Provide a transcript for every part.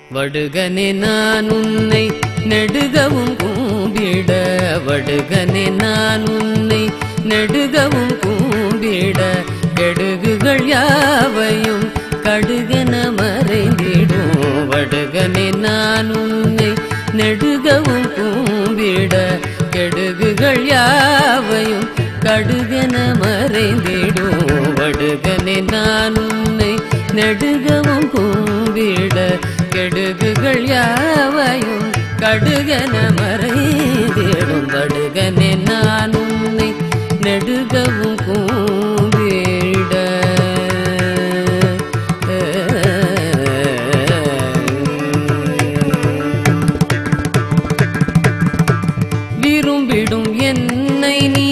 வடுகனே நான் உன்னை நெடுகவும் கூம்பிட வடுகனே நான் உன்னை நெடுகவும் கூம்பிட கெடுகுகள் யாவையும் கடுகென மறைந்திடும் வடுகனே நான் உன்னை நெடுகவும் கூம்பிட கெடுகுகள் யாவையும் கடுகென மறைந்திடும் வடுகனே நான் உன்னை நெடுகவும் கூம்பிட கெடுகுகள் யாவையும் கடுகென மறைந்திடும் வடுகனே நான் உன்னை நெடுகவும் கூம்பிட விரும்பிடும் என்னை நீ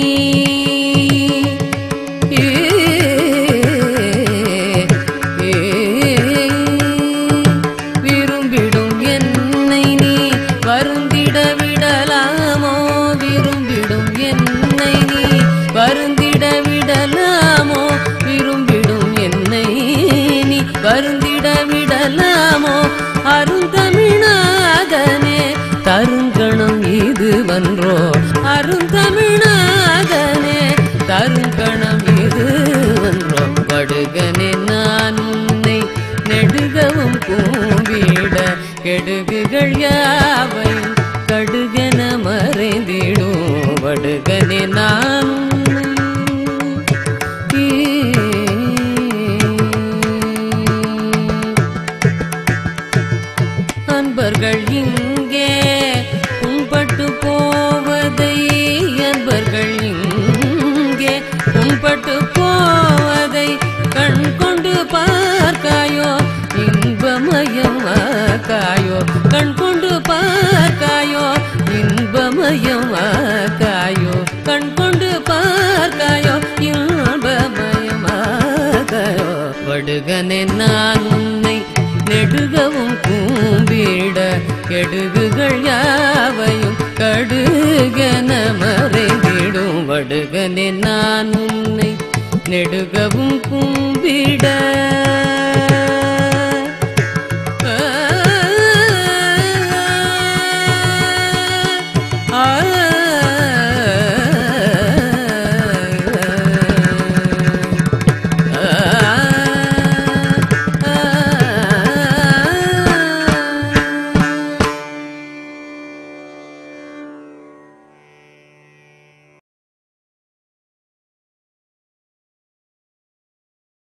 விரும்பிடும் என்னை நீ வருந்திட விடலாமோ விரும்பிடும் என்னை நீ வருந்திட விடலாமோ விரும்பிடும் என்னை நீ வருந்திட விடலாமோ அருந்தமிழாதனே தருங்கணம் இது வன்றோ அருந்தமிழாதனே தருங்கணம் இது வன்றோ படுகனே நான் உன்னை நெடுகவும் கூம்பிட கெடுகுகள் யாவையும் கடுகென மறைந்திடும் வடுகனே நான் அன்பர்கள் இங்கே உண்பட்டு போவதை அன்பர்கள் இங்கே உண்பட்டு போவதை கண் கொண்டு பார்க்காயோ இன்பமயம் ஆக்காயோ கண் கொண்டு பார்க்காயோ இன்பமயம் ஆக்காயோ கண் கொண்டு பார்க்காயோ இன்பமயம் ஆக்காயோ வடுகனே நான் உன்னை நெடுகவும் கூம்பிட கெடுகுகள் யாவையும் கடுகன மறைந்திடும் வடுகனே நான் உன்னை நெடுகவும் கூம்பிட